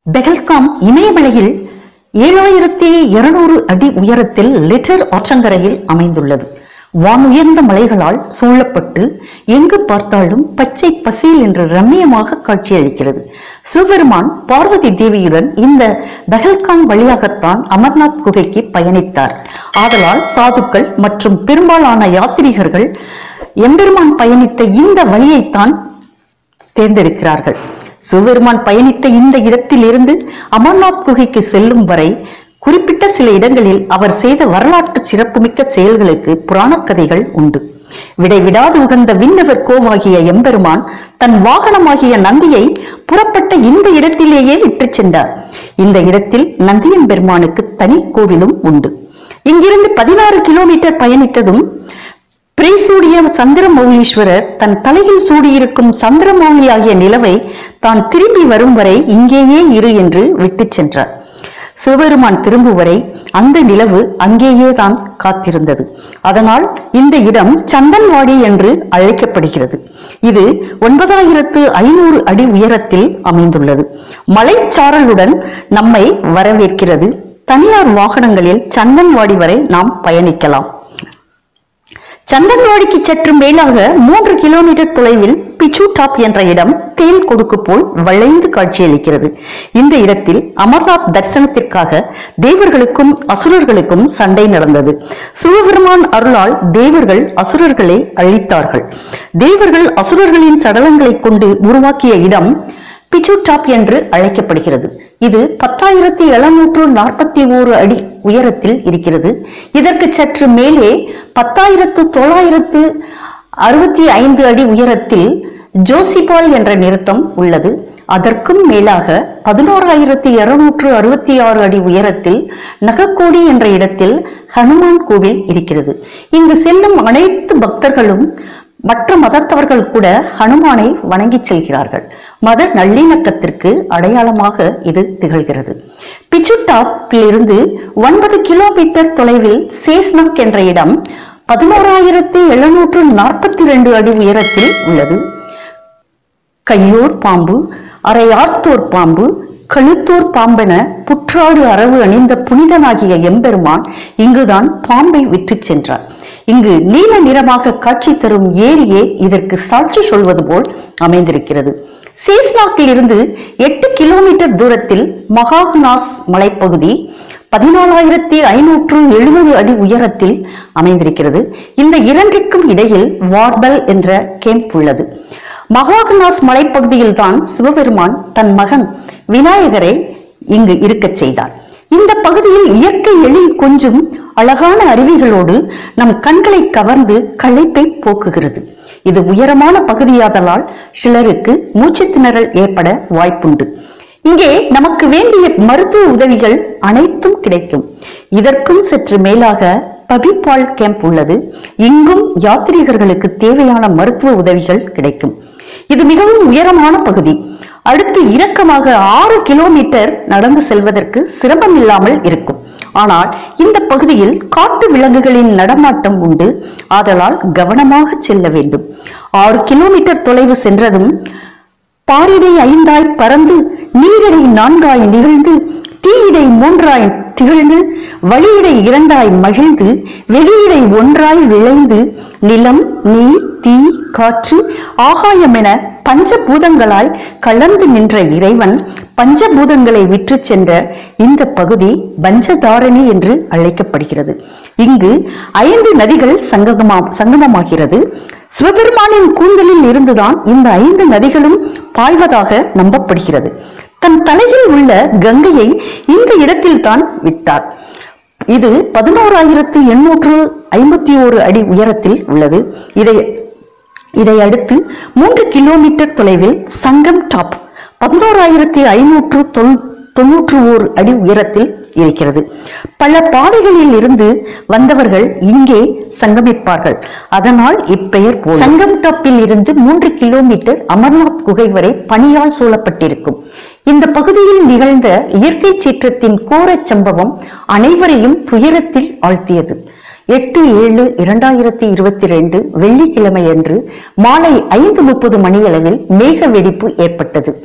பெகல்காம் இமயமலையில் ஏழாயிரத்தி இருநூறு அடி உயரத்தில் லிட்டர் ஆற்றங்கரையில் அமைந்துள்ளது வானுயர்ந்த மலைகளால் சூழப்பட்டு எங்கு பார்த்தாலும் பச்சை பசேல் என்று ரம்மியமாக காட்சியளிக்கிறது சிவபெருமான் பார்வதி தேவியுடன் இந்த பெஹல்காம் வழியாகத்தான் அமர்நாத் குகைக்கு பயணித்தார் ஆதலால் சாதுக்கள் மற்றும் பெரும்பாலான யாத்ரீகர்கள் எம்பெருமான் பயணித்த இந்த வழியைத்தான் தேர்ந்தெடுக்கிறார்கள் சிவபெருமான் பயணித்த இந்த இடத்தில் இருந்து அமர்நாத் குகைக்கு செல்லும் வரை குறிப்பிட்ட சில இடங்களில் அவர் செய்த வரலாற்று சிறப்புமிக்க செயல்களுக்கு புராணக் கதைகள் உண்டு விடைவிடாது உகந்த விண்ணவர் கோவாகிய எம்பெருமான் தன் வாகனமாகிய நந்தியை புறப்பட்ட இந்த இடத்திலேயே விட்டுச் சென்றார் இந்த இடத்தில் நந்தியம் பெருமானுக்கு தனி கோவிலும் உண்டு இங்கிருந்து பதினாறு கிலோமீட்டர் பயணித்ததும் பிரீசூடிய சந்திரமௌலீஸ்வரர் தன் தலையில் சூடியிருக்கும் சந்திரமௌலி ஆகிய நிலவை தான் திரும்பி வரும் வரை இங்கேயே இரு என்று விட்டுச் சென்றார் சிவபெருமான் திரும்பும் வரை அந்த நிலவு அங்கேயே தான் காத்திருந்தது அதனால் இந்த இடம் சந்தன்வாடி என்று அழைக்கப்படுகிறது இது ஒன்பதாயிரத்து ஐநூறு அடி உயரத்தில் அமைந்துள்ளது மலைச்சாரலுடன் நம்மை வரவேற்கிறது தனியார் வாகனங்களில் சந்தன்வாடி வரை நாம் பயணிக்கலாம் சந்தன்வாடிக்கு சற்று மேலாக மூன்று கிலோமீட்டர் தொலைவில் பிச்சு டாப் என்ற இடம் தேல் கொடுக்கு போல் வளைந்து காட்சியளிக்கிறது இந்த இடத்தில் அமர்நாத் தரிசனத்திற்காக தேவர்களுக்கும் அசுரர்களுக்கும் சண்டை நடந்தது சிவபெருமான் அருளால் தேவர்கள் அசுரர்களை அழித்தார்கள் தேவர்கள் அசுரர்களின் சடலங்களை கொண்டு உருவாக்கிய இடம் பிச்சு டாப் என்று அழைக்கப்படுகிறது இது பத்தாயிரத்தி எழுநூற்று நாற்பத்தி ஓரு அடி உயரத்தில் இருக்கிறது இதற்கு சற்று மேலே பத்தாயிரத்து தொள்ளாயிரத்து அறுபத்தி ஐந்து அடி உயரத்தில் ஜோசிபால் என்ற நிறுத்தம் உள்ளது அதற்கும் மேலாக பதினோராயிரத்தி இருநூற்று அறுபத்தி ஆறு அடி உயரத்தில் நகக்கோடி என்ற இடத்தில் ஹனுமான் கோவில் இருக்கிறது இங்கு செல்லும் அனைத்து பக்தர்களும் மற்ற மதத்தவர்கள் கூட ஹனுமானை வணங்கி செல்கிறார்கள் மத நல்லிணக்கத்திற்கு அடையாளமாக இது திகழ்கிறது பிச்சுட்டாப்பில் இருந்து ஒன்பது கிலோமீட்டர் தொலைவில் சேஸ்னாக் என்ற இடம் பதினோராயிரத்தி எழுநூற்று நாற்பத்தி ரெண்டு அடி உயரத்தில் உள்ளது கையோர் பாம்பு அரையார்த்தோர் பாம்பு கழுத்தோர் பாம்பென புற்றாடு அரவு அணிந்த புனிதனாகிய எம்பெருமான் இங்குதான் பாம்பை விற்றுச் சென்றார் இங்கு நீல நிறமாக காட்சி தரும் ஏரியே இதற்கு சாட்சி சொல்வது போல் அமைந்திருக்கிறது சேஸ்நாக்கில் இருந்து எட்டு கிலோமீட்டர் தூரத்தில் மகாகுனாஸ் மலைப்பகுதி பதினாலாயிரத்தி ஐநூற்று எழுபது அடி உயரத்தில் அமைந்திருக்கிறது இந்த இரண்டிற்கும் இடையில் வார்பல் என்ற கேம்ப் உள்ளது மகாகுனாஸ் மலைப்பகுதியில் தான் சிவபெருமான் தன் மகன் விநாயகரை இங்கு இருக்கச் செய்தார் இந்த பகுதியில் இயற்கை எழில் கொஞ்சம் அழகான அருவிகளோடு நம் கண்களை கவர்ந்து களைப்பை போக்குகிறது இது உயரமான பகுதியாதலால் சிலருக்கு மூச்சு திணறல் ஏற்பட வாய்ப்புண்டு இங்கே நமக்கு வேண்டிய மருத்துவ உதவிகள் அனைத்தும் கிடைக்கும் இதற்கும் சற்று மேலாக பபிபால் கேம்ப் உள்ளது இங்கும் யாத்ரீகர்களுக்கு தேவையான மருத்துவ உதவிகள் கிடைக்கும் இது மிகவும் உயரமான பகுதி அடுத்து இறக்கமாக ஆறு கிலோமீட்டர் நடந்து செல்வதற்கு சிரமம் இல்லாமல் இருக்கும் ஆனால் இந்த பகுதியில் காட்டு விலங்குகளின் நடமாட்டம் உண்டு ஆதலால் கவனமாக செல்ல வேண்டும் ஆறு கிலோமீட்டர் தொலைவு சென்றதும் பாரிடை ஐந்தாய் பறந்து நீரிடை நான்காய் நிகழ்ந்து தீயிடை மூன்றாய் திகழ்ந்து வழியிடை இரண்டாய் மகிழ்ந்து வெளியிடை ஒன்றாய் விளைந்து நிலம் நீர் தீ காற்று ஆகாயம் என பஞ்சபூதங்களாய் கலந்து நின்ற இறைவன் பஞ்சபூதங்களை விற்று சென்ற இந்த பகுதி பஞ்சதாரணி என்று அழைக்கப்படுகிறது இங்கு ஐந்து நதிகள் சங்கமமா சங்கமமாகிறது சிவபெருமானின் கூந்தலில் இருந்துதான் இந்த ஐந்து நதிகளும் பாய்வதாக நம்பப்படுகிறது தன் தலையில் உள்ள கங்கையை இந்த இடத்தில் தான் விட்டார் இது பதினோராயிரத்து எண்ணூற்று ஐம்பத்தி ஓரு அடி உயரத்தில் உள்ளது இதை இதை அடுத்து மூன்று கிலோமீட்டர் தொலைவில் சங்கம் டாப் பதினோராயிரத்தி ஐநூற்று தொன்னூற்று ஓர் அடி உயரத்தில் இருக்கிறது பல பாதைகளில் இருந்து வந்தவர்கள் இங்கே சங்கமிப்பார்கள் அதனால் இப்பெயர் போல சங்கம் டாப்பில் இருந்து மூன்று கிலோமீட்டர் அமர்நாத் குகை வரை பனியால் சூழப்பட்டிருக்கும் இந்த பகுதியில் நிகழ்ந்த இயற்கை சீற்றத்தின் கோரச் சம்பவம் அனைவரையும் துயரத்தில் ஆழ்த்தியது எட்டு ஏழு இரண்டாயிரத்தி இருபத்தி ரெண்டு வெள்ளிக்கிழமை அன்று மாலை ஐந்து முப்பது மணியளவில் மேக வெடிப்பு ஏற்பட்டது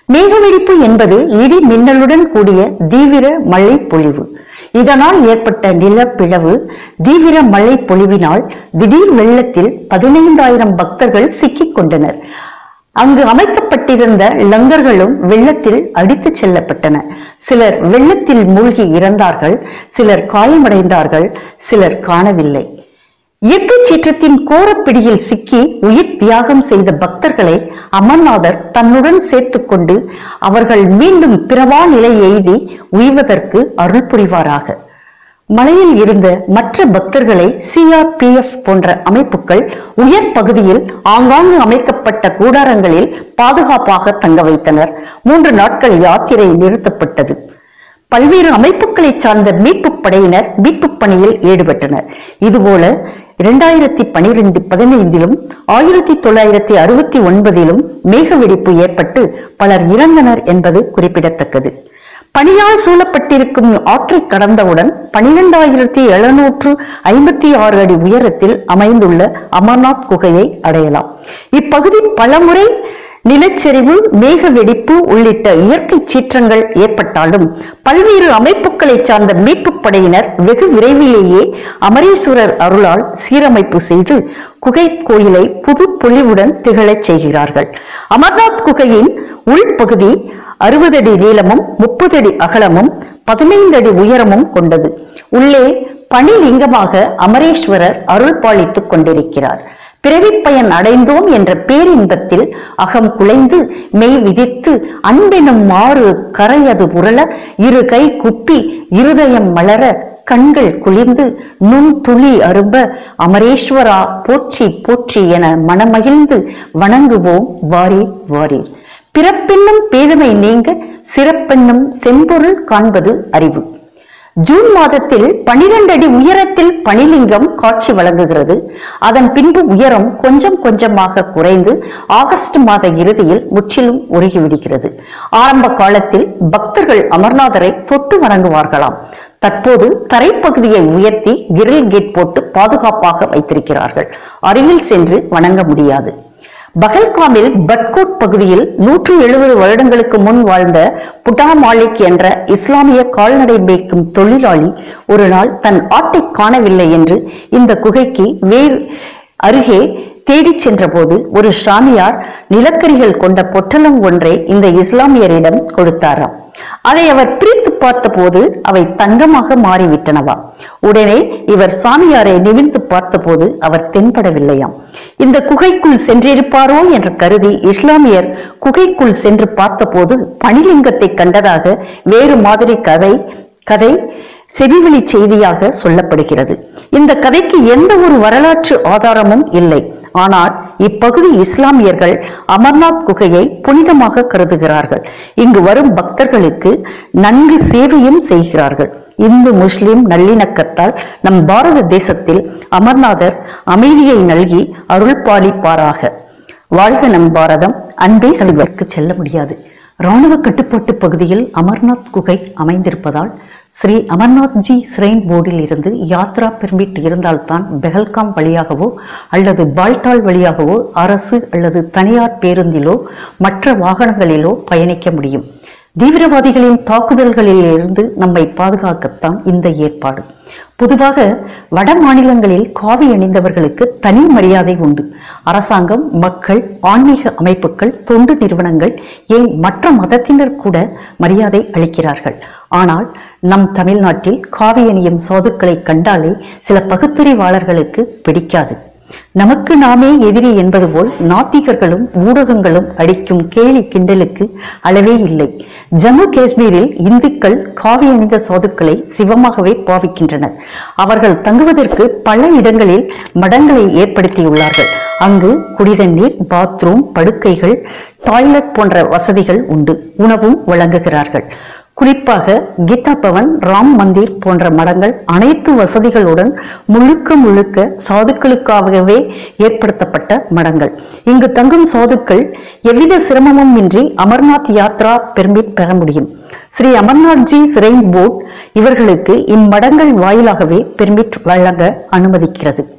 மேகவெடிப்பு என்பது இடி மின்னலுடன் கூடிய தீவிர மழை பொழிவு இதனால் ஏற்பட்ட நிலப்பிளவு தீவிர மழை பொழிவினால் திடீர் வெள்ளத்தில் பதினைந்தாயிரம் பக்தர்கள் சிக்கிக் கொண்டனர் அங்கு அமைக்கப்பட்டிருந்த லங்கர்களும் வெள்ளத்தில் அடித்துச் செல்லப்பட்டன சிலர் வெள்ளத்தில் மூழ்கி இறந்தார்கள் சிலர் காயமடைந்தார்கள் சிலர் காணவில்லை இயற்கைச் சீற்றத்தின் கோரப்பிடியில் சிக்கி உயிர் தியாகம் செய்த பக்தர்களை அமர்நாதர் தன்னுடன் சேர்த்துக் கொண்டு அவர்கள் மீண்டும் பிறவா நிலை எய்தி உய்வதற்கு அருள் புரிவாராக மலையில் இருந்த மற்ற பக்தர்களை சிஆர்பிஎஃப் போன்ற அமைப்புகள் உயர் பகுதியில் ஆங்காங்கு அமைக்கப்பட்ட கூடாரங்களில் பாதுகாப்பாக தங்க வைத்தனர் மூன்று நாட்கள் யாத்திரை நிறுத்தப்பட்டது பல்வேறு அமைப்புகளை சார்ந்த மீட்புப் படையினர் மீட்புப் பணியில் ஈடுபட்டனர் இதுபோல இரண்டாயிரத்தி பனிரெண்டு பதினைந்திலும் ஆயிரத்தி தொள்ளாயிரத்தி அறுபத்தி ஒன்பதிலும் மேகவெடிப்பு ஏற்பட்டு பலர் இறந்தனர் என்பது குறிப்பிடத்தக்கது பனியால் சூழப்பட்டிருக்கும் ஆற்றை கடந்தவுடன் பனிரெண்டாயிரத்தி எழுநூற்று ஐம்பத்தி ஆறு அடி உயரத்தில் அமைந்துள்ள அமர்நாத் குகையை அடையலாம் இப்பகுதி பலமுறை நிலச்சரிவு மேக வெடிப்பு உள்ளிட்ட இயற்கை சீற்றங்கள் ஏற்பட்டாலும் பல்வேறு அமைப்புகளை சார்ந்த மீட்புப் படையினர் வெகு விரைவிலேயே அமரேஸ்வரர் அருளால் சீரமைப்பு செய்து குகை கோயிலை புது பொலிவுடன் திகழச் செய்கிறார்கள் அமர்நாத் குகையின் உள்பகுதி அறுபது அடி நீளமும் முப்பது அடி அகலமும் பதினைந்து அடி உயரமும் கொண்டது உள்ளே பனிலிங்கமாக அமரேஸ்வரர் அருள் பாலித்துக் கொண்டிருக்கிறார் பிறவிப் பயன் அடைந்தோம் என்ற பேரின்பத்தில் அகம் குலைந்து மெய் விதித்து அன்பெனும் மாறு கரையது புரள இரு கை குப்பி இருதயம் மலர கண்கள் குளிர்ந்து நுண் துளி அரும்ப அமரேஸ்வரா போற்றி போற்றி என மனமகிழ்ந்து வணங்குவோம் வாரீர் வாரீர் பிறப்பென்னும் பேதமை நீங்க சிறப்பென்னும் செம்பொருள் காண்பது அறிவு ஜூன் மாதத்தில் பனிரெண்டு அடி உயரத்தில் பனிலிங்கம் காட்சி வழங்குகிறது அதன் பின்பு உயரம் கொஞ்சம் கொஞ்சமாக குறைந்து ஆகஸ்ட் மாத இறுதியில் முற்றிலும் உருகிவிடுகிறது ஆரம்ப காலத்தில் பக்தர்கள் அமர்நாதரை தொட்டு வணங்குவார்களாம் தற்போது தரைப்பகுதியை உயர்த்தி கிரில் கேட் போட்டு பாதுகாப்பாக வைத்திருக்கிறார்கள் அருகில் சென்று வணங்க முடியாது பகல்காமில் பட்கோட் பகுதியில் நூற்று எழுபது வருடங்களுக்கு முன் வாழ்ந்த புட்டா மாலிக் என்ற இஸ்லாமிய கால்நடை மேய்க்கும் தொழிலாளி ஒரு நாள் தன் ஆட்டை காணவில்லை என்று இந்த குகைக்கு வேறு அருகே தேடிச் சென்றபோது ஒரு சாமியார் நிலக்கரிகள் கொண்ட பொட்டலம் ஒன்றை இந்த இஸ்லாமியரிடம் கொடுத்தாராம் அதை அவர் பிரித்து பார்த்தபோது அவை தங்கமாக மாறிவிட்டனவா உடனே இவர் சாமியாரை நிமிர்ந்து பார்த்தபோது அவர் தென்படவில்லையாம் இந்த குகைக்குள் சென்றிருப்பாரோ என்று கருதி இஸ்லாமியர் குகைக்குள் சென்று பார்த்தபோது பனிலிங்கத்தை கண்டதாக வேறு மாதிரி கதை கதை செவிவழி செய்தியாக சொல்லப்படுகிறது இந்த கதைக்கு எந்த ஒரு வரலாற்று ஆதாரமும் இல்லை ஆனால் இப்பகுதி இஸ்லாமியர்கள் அமர்நாத் குகையை புனிதமாக கருதுகிறார்கள் இங்கு வரும் பக்தர்களுக்கு நன்கு சேவையும் செய்கிறார்கள் இந்து முஸ்லிம் நல்லிணக்கத்தால் நம் பாரத தேசத்தில் அமர்நாதர் அமைதியை நல்கி அருள் பாலிப்பாராக வாழ்க நம் பாரதம் அன்பே சிவருக்கு செல்ல முடியாது ராணுவ கட்டுப்பாட்டு பகுதியில் அமர்நாத் குகை அமைந்திருப்பதால் ஸ்ரீ அமர்நாத் ஜி ஸ்ரைன் போர்டில் இருந்து யாத்ரா பெர்மிட் இருந்தால்தான் பெஹல்காம் வழியாகவோ அல்லது பால்டால் வழியாகவோ அரசு அல்லது தனியார் பேருந்திலோ மற்ற வாகனங்களிலோ பயணிக்க முடியும் தீவிரவாதிகளின் தாக்குதல்களில் இருந்து நம்மை பாதுகாக்கத்தான் இந்த ஏற்பாடு பொதுவாக வட மாநிலங்களில் காவி அணிந்தவர்களுக்கு தனி மரியாதை உண்டு அரசாங்கம் மக்கள் ஆன்மீக அமைப்புகள் தொண்டு நிறுவனங்கள் ஏன் மற்ற மதத்தினர் கூட மரியாதை அளிக்கிறார்கள் ஆனால் நம் தமிழ்நாட்டில் காவி அணியும் சாதுக்களை கண்டாலே சில பகுத்தறிவாளர்களுக்கு பிடிக்காது நமக்கு நாமே எதிரி என்பது போல் நாத்திகர்களும் ஊடகங்களும் அடிக்கும் கேலி கிண்டலுக்கு அளவே இல்லை ஜம்மு காஷ்மீரில் இந்துக்கள் காவி அணிந்த சாதுக்களை சிவமாகவே பாவிக்கின்றனர் அவர்கள் தங்குவதற்கு பல இடங்களில் மடங்களை ஏற்படுத்தியுள்ளார்கள் அங்கு குடிதண்ணீர் பாத்ரூம் படுக்கைகள் டாய்லெட் போன்ற வசதிகள் உண்டு உணவும் வழங்குகிறார்கள் குறிப்பாக கீதா பவன் ராம் மந்திர் போன்ற மடங்கள் அனைத்து வசதிகளுடன் முழுக்க முழுக்க சாதுக்களுக்காகவே ஏற்படுத்தப்பட்ட மடங்கள் இங்கு தங்கும் சாதுக்கள் எவ்வித சிரமமும் இன்றி அமர்நாத் யாத்ரா பெர்மிட் பெற முடியும் ஸ்ரீ அமர்நாத்ஜி சிரைன் போர்ட் இவர்களுக்கு இம்மடங்கள் வாயிலாகவே பெர்மிட் வழங்க அனுமதிக்கிறது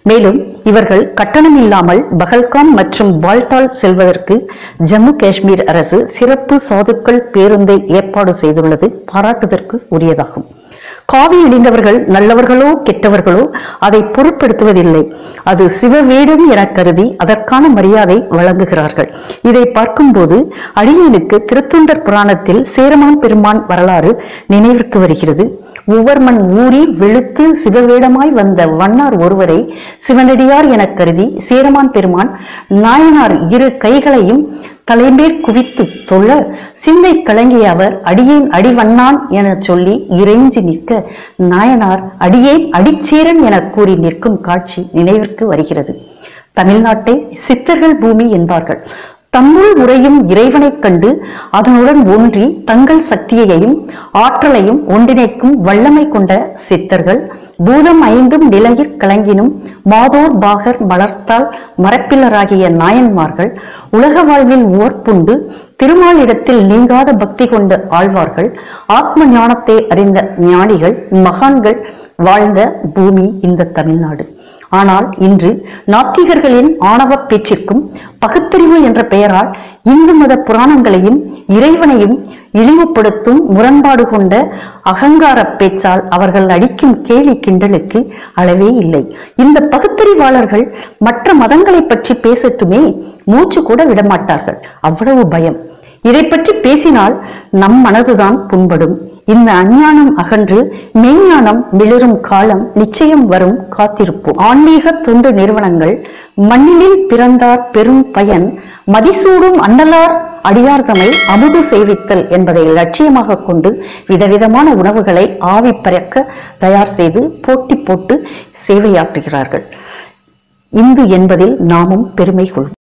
மேலும் இவர்கள் கட்டணம் இல்லாமல் பகல்காம் மற்றும் பால்டால் செல்வதற்கு ஜம்மு காஷ்மீர் அரசு சிறப்பு சாதுக்கள் பேருந்தை ஏற்பாடு செய்துள்ளது பாராட்டுதற்கு உரியதாகும் காவி அணிந்தவர்கள் நல்லவர்களோ கெட்டவர்களோ அதை பொருட்படுத்துவதில்லை அது சிவவேடம் என கருதி அதற்கான மரியாதை வழங்குகிறார்கள் இதை பார்க்கும்போது அடியனுக்கு திருத்தொண்டர் புராணத்தில் சேரமான் பெருமான் வரலாறு நினைவிற்கு வருகிறது உவர்மன் ஊறி வெளுத்து சிவவேடமாய் வந்த வண்ணார் ஒருவரை சிவனடியார் எனக் கருதி சேரமான் பெருமான் நாயனார் இரு கைகளையும் தலைமேற் குவித்து தொழ சிந்தை கலங்கிய அவர் அடியேன் அடிவண்ணான் என சொல்லி இறைஞ்சி நிற்க நாயனார் அடியேன் அடிச்சேரன் என கூறி நிற்கும் காட்சி நினைவிற்கு வருகிறது தமிழ்நாட்டை சித்தர்கள் பூமி என்பார்கள் தம்முள் உறையும் இறைவனைக் கண்டு அதனுடன் ஒன்றி தங்கள் சக்தியையும் ஆற்றலையும் ஒன்றிணைக்கும் வல்லமை கொண்ட சித்தர்கள் பூதம் ஐந்தும் நிலையிற் கலங்கினும் மாதோர் பாகர் மலர்த்தால் மரப்பிலராகிய நாயன்மார்கள் உலக வாழ்வில் ஓர்ப்புண்டு திருமாலிடத்தில் நீங்காத பக்தி கொண்ட ஆழ்வார்கள் ஆத்ம ஞானத்தை அறிந்த ஞானிகள் மகான்கள் வாழ்ந்த பூமி இந்த தமிழ்நாடு ஆனால் இன்று நாத்திகர்களின் ஆணவ பேச்சிற்கும் பகுத்தறிவு என்ற பெயரால் இந்து மத புராணங்களையும் இறைவனையும் இழிவுபடுத்தும் முரண்பாடு கொண்ட அகங்கார பேச்சால் அவர்கள் அடிக்கும் கேலி கிண்டலுக்கு அளவே இல்லை இந்த பகுத்தறிவாளர்கள் மற்ற மதங்களை பற்றி பேசட்டுமே மூச்சு கூட விடமாட்டார்கள் அவ்வளவு பயம் இதை பற்றி பேசினால் நம் மனதுதான் புண்படும் இந்த அஞ்ஞானம் அகன்று மெய்ஞானம் மிளிரும் காலம் நிச்சயம் வரும் காத்திருப்போம் ஆன்மீக தொண்டு நிறுவனங்கள் மண்ணினில் பிறந்தார் பெரும் பயன் மதிசூடும் அன்னலார் அடியார்தமை அமுது செய்வித்தல் என்பதை லட்சியமாக கொண்டு விதவிதமான உணவுகளை ஆவி பறக்க தயார் செய்து போட்டி போட்டு சேவையாற்றுகிறார்கள் இந்து என்பதில் நாமும் பெருமை கொள்வோம்